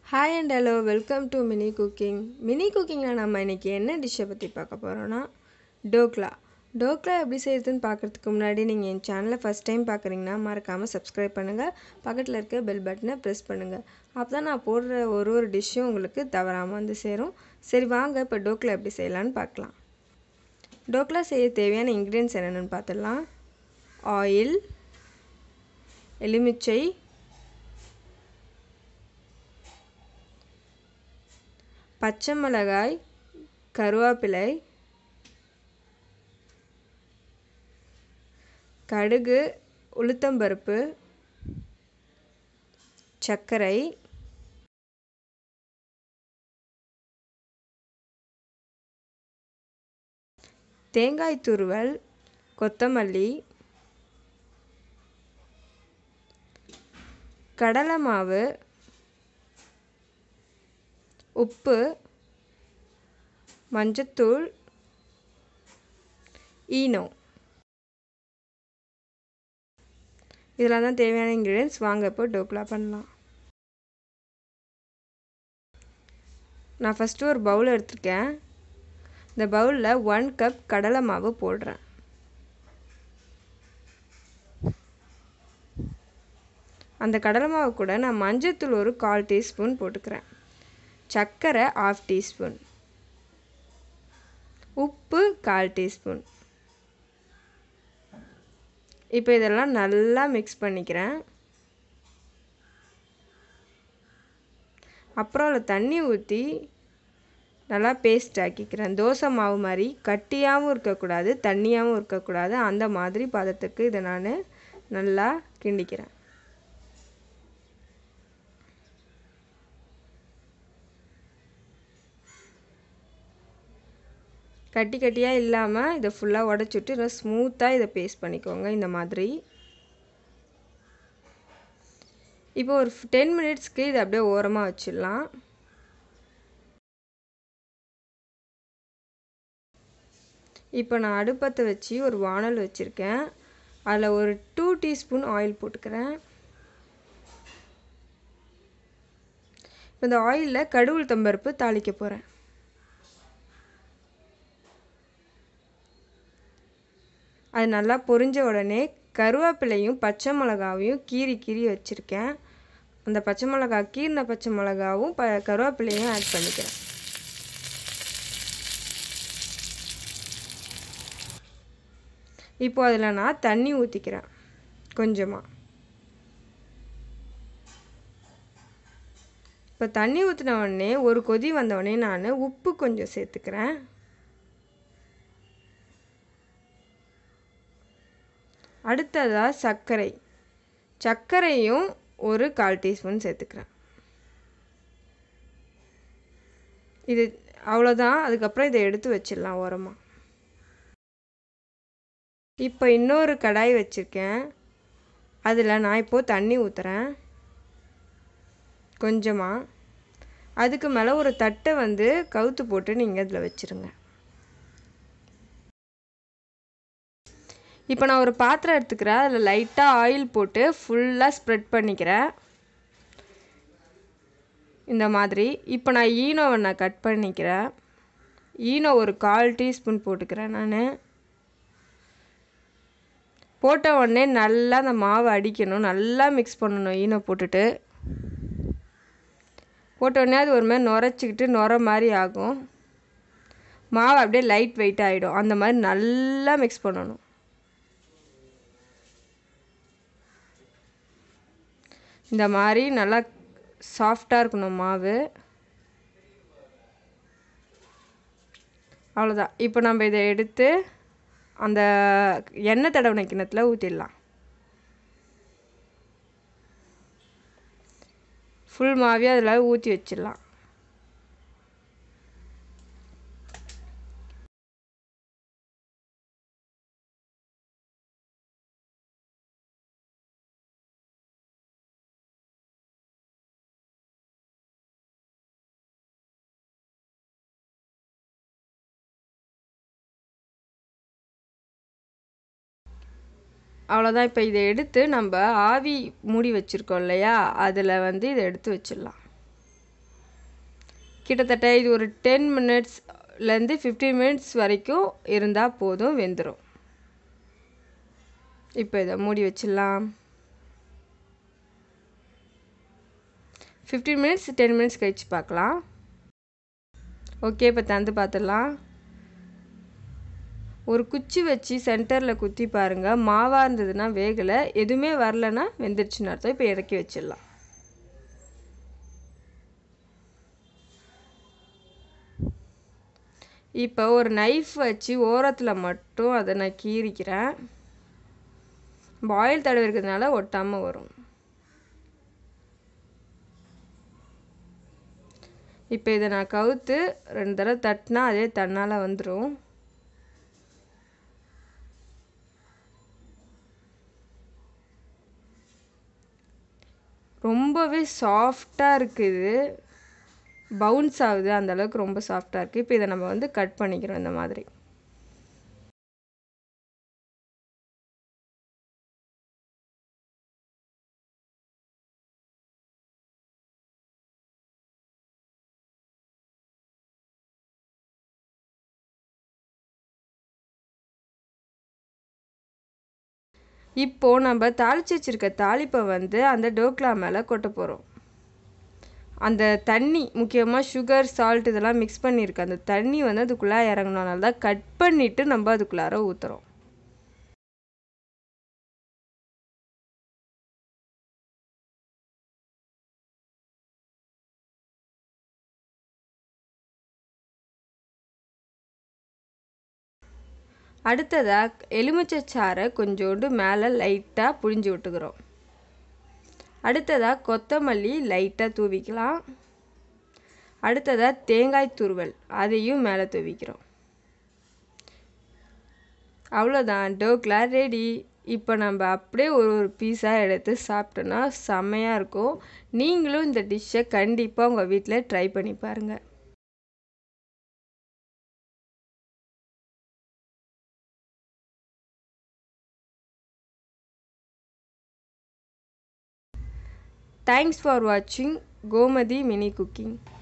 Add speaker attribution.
Speaker 1: hi and hello welcome to mini cooking மினி குக்கிங்கில் நம்ம இன்றைக்கி என்ன டிஷ்ஷை பற்றி பார்க்க போகிறோன்னா டோக்லா டோக்லா எப்படி செய்கிறதுன்னு பார்க்குறதுக்கு முன்னாடி நீங்கள் என் சேனலை ஃபஸ்ட் டைம் பார்க்குறீங்கன்னா மறக்காமல் சப்ஸ்கிரைப் பண்ணுங்கள் பக்கத்தில் இருக்க பெல் பட்டனை ப்ரெஸ் பண்ணுங்கள் அப்போ தான் நான் போடுற ஒரு ஒரு டிஷ்ஷும் உங்களுக்கு தவறாமல் வந்து சேரும் சரி வாங்க இப்போ டோக்லா எப்படி செய்யலான்னு பார்க்கலாம் டோக்லா செய்ய தேவையான இன்க்ரீடியன்ஸ் என்னென்னு பார்த்துடலாம் ஆயில் எலுமிச்சை பச்சை மிளகாய் கருவேப்பிலை கடுகு உளுத்தம்பருப்பு சர்க்கரை தேங்காய் துருவல் கொத்தமல்லி கடலை மாவு உப்பு மஞ்சத்தூள் ஈனோ இதெல்லாம் தான் தேவையான இன்க்ரீடியன்ஸ் வாங்க இப்போ டோக்லா பண்ணலாம் நான் ஃபஸ்ட்டு ஒரு பவுல் எடுத்திருக்கேன் இந்த பவுலில் ஒன் கப் கடலை மாவு போடுறேன் அந்த கடலை மாவு கூட நான் மஞ்சத்தூள் ஒரு கால் டீஸ்பூன் போட்டுக்கிறேன் சர்க்கரை ஆஃப் டீஸ்பூன் உப்பு கால் டீஸ்பூன் இப்போ இதெல்லாம் நல்லா மிக்ஸ் பண்ணிக்கிறேன் அப்புறம் அதில் தண்ணி ஊற்றி நல்லா பேஸ்ட் ஆக்கிக்கிறேன் தோசை மாவு மாதிரி கட்டியாகவும் இருக்கக்கூடாது தண்ணியாகவும் இருக்கக்கூடாது அந்த மாதிரி பதத்துக்கு இதை நான் நல்லா கிண்டிக்கிறேன் கட்டி கட்டியாக இல்லாமல் இதை ஃபுல்லாக உடச்சிட்டு நல்லா ஸ்மூத்தாக இதை பேஸ்ட் பண்ணிக்கோங்க இந்த மாதிரி இப்போ ஒரு டென் மினிட்ஸ்க்கு இதை அப்படியே ஓரமாக வச்சிடலாம் இப்போ நான் அடுப்பத்தை வச்சு ஒரு வானல் வச்சுருக்கேன் அதில் ஒரு டூ டீஸ்பூன் ஆயில் போட்டுக்கிறேன் இப்போ இந்த ஆயிலில் கடுகு தம்பருப்பு தாளிக்க போகிறேன் அது நல்லா பொரிஞ்ச உடனே கருவேப்பிலையும் பச்சை மிளகாவையும் கீறி கீறி வச்சுருக்கேன் அந்த பச்சை மிளகா கீறின பச்சை மிளகாவும் ப கருவேப்பிலையும் ஆட் பண்ணிக்கிறேன் இப்போ அதில் நான் தண்ணி ஊற்றிக்கிறேன் கொஞ்சமாக இப்போ தண்ணி ஊற்றின உடனே ஒரு கொதி வந்த உடனே நான் உப்பு கொஞ்சம் சேர்த்துக்கிறேன் அடுத்ததாக சர்க்கரை சர்க்கரையும் ஒரு கால் டீஸ்பூன் சேர்த்துக்கிறேன் இது அவ்வளோதான் அதுக்கப்புறம் இதை எடுத்து வச்சிடலாம் ஓரமாக இப்போ இன்னொரு கடாய் வச்சுருக்கேன் அதில் நான் இப்போது தண்ணி ஊற்றுறேன் கொஞ்சமாக அதுக்கு மேலே ஒரு தட்டை வந்து கவுத்து போட்டு நீங்கள் அதில் வச்சுருங்க இப்போ நான் ஒரு பாத்திரம் எடுத்துக்கிறேன் அதில் லைட்டாக ஆயில் போட்டு ஃபுல்லாக ஸ்ப்ரெட் பண்ணிக்கிறேன் இந்த மாதிரி இப்போ நான் ஈனோவை நான் கட் பண்ணிக்கிறேன் ஈனோ ஒரு கால் டீஸ்பூன் போட்டுக்கிறேன் நான் போட்ட உடனே நல்லா அந்த மாவை அடிக்கணும் நல்லா மிக்ஸ் பண்ணணும் ஈனோ போட்டுட்டு போட்ட உடனே அது ஒரு மாதிரி நுரைச்சிக்கிட்டு நுர மாதிரி ஆகும் மாவு அப்படியே லைட் வெயிட் ஆகிடும் அந்த மாதிரி நல்லா மிக்ஸ் பண்ணணும் இந்த மாதிரி நல்லா சாஃப்டாக இருக்கணும் மாவு அவ்வளோதான் இப்போ நம்ம இதை எடுத்து அந்த எண்ணெய் தடவின கிண்ணத்தில் ஊற்றிடலாம் ஃபுல் மாவே அதில் ஊற்றி வச்சிடலாம் அவ்வளோதான் இப்போ இதை எடுத்து நம்ம ஆவி மூடி வச்சுருக்கோம் இல்லையா அதில் வந்து இதை எடுத்து வச்சிடலாம் கிட்டத்தட்ட இது ஒரு டென் மினிட்ஸ்லேருந்து ஃபிஃப்டீன் மினிட்ஸ் வரைக்கும் இருந்தால் போதும் வெந்துடும் இப்போ இதை மூடி வச்சிடலாம் ஃபிஃப்டீன் மினிட்ஸ் டென் மினிட்ஸ் கழித்து பார்க்கலாம் ஓகே இப்போ தந்து பார்த்துடலாம் ஒரு குச்சி வச்சு சென்டரில் குத்தி பாருங்கள் மாவாக இருந்ததுன்னா வேகலை எதுவுமே வரலன்னா வெந்துருச்சுன்னு அர்த்தம் இப்போ இறக்கி வச்சிடலாம் இப்போ ஒரு நைஃப் வச்சு ஓரத்தில் மட்டும் அதை நான் கீறிக்கிறேன் பாயில் தடவை இருக்கிறதுனால ஒட்டாமல் வரும் இப்போ இதை நான் கவுத்து ரெண்டு தடவை தட்டினா அதே தன்னால் வந்துடும் ரொம்பவே சாஃப்டாக இருக்குது பவுன்ஸ் ஆகுது அந்த அளவுக்கு ரொம்ப சாஃப்டாக இருக்குது இப்போ இதை நம்ம வந்து கட் பண்ணிக்கிறோம் இந்த மாதிரி இப்போது நம்ம தாளித்து வச்சுருக்க தாளிப்பை வந்து அந்த டோக்லா மேலே கொட்ட போகிறோம் அந்த தண்ணி முக்கியமாக சுகர் சால்ட் இதெல்லாம் மிக்ஸ் பண்ணியிருக்கு அந்த தண்ணி வந்து அதுக்குள்ளே இறங்கணுனால தான் கட் பண்ணிவிட்டு நம்ம அதுக்குள்ளார ஊற்றுறோம் அடுத்ததாக எலுமிச்சைச்சாறை கொஞ்சோண்டு மேலே லைட்டாக புழிஞ்சு விட்டுக்கிறோம் அடுத்ததாக கொத்தமல்லி லைட்டாக தூவிக்கலாம் அடுத்ததாக தேங்காய் துருவல் அதையும் மேலே தூவிக்கிறோம் அவ்வளோதான் டோக்லா ரெடி இப்போ நம்ம அப்படியே ஒரு ஒரு பீஸாக எடுத்து சாப்பிட்டோன்னா செம்மையாக இருக்கும் நீங்களும் இந்த டிஷ்ஷை கண்டிப்பாக உங்கள் வீட்டில் ட்ரை பண்ணி பாருங்கள் தேங்க்ஸ் ஃபார் வாட்சிங் கோமதி மினி குக்கிங்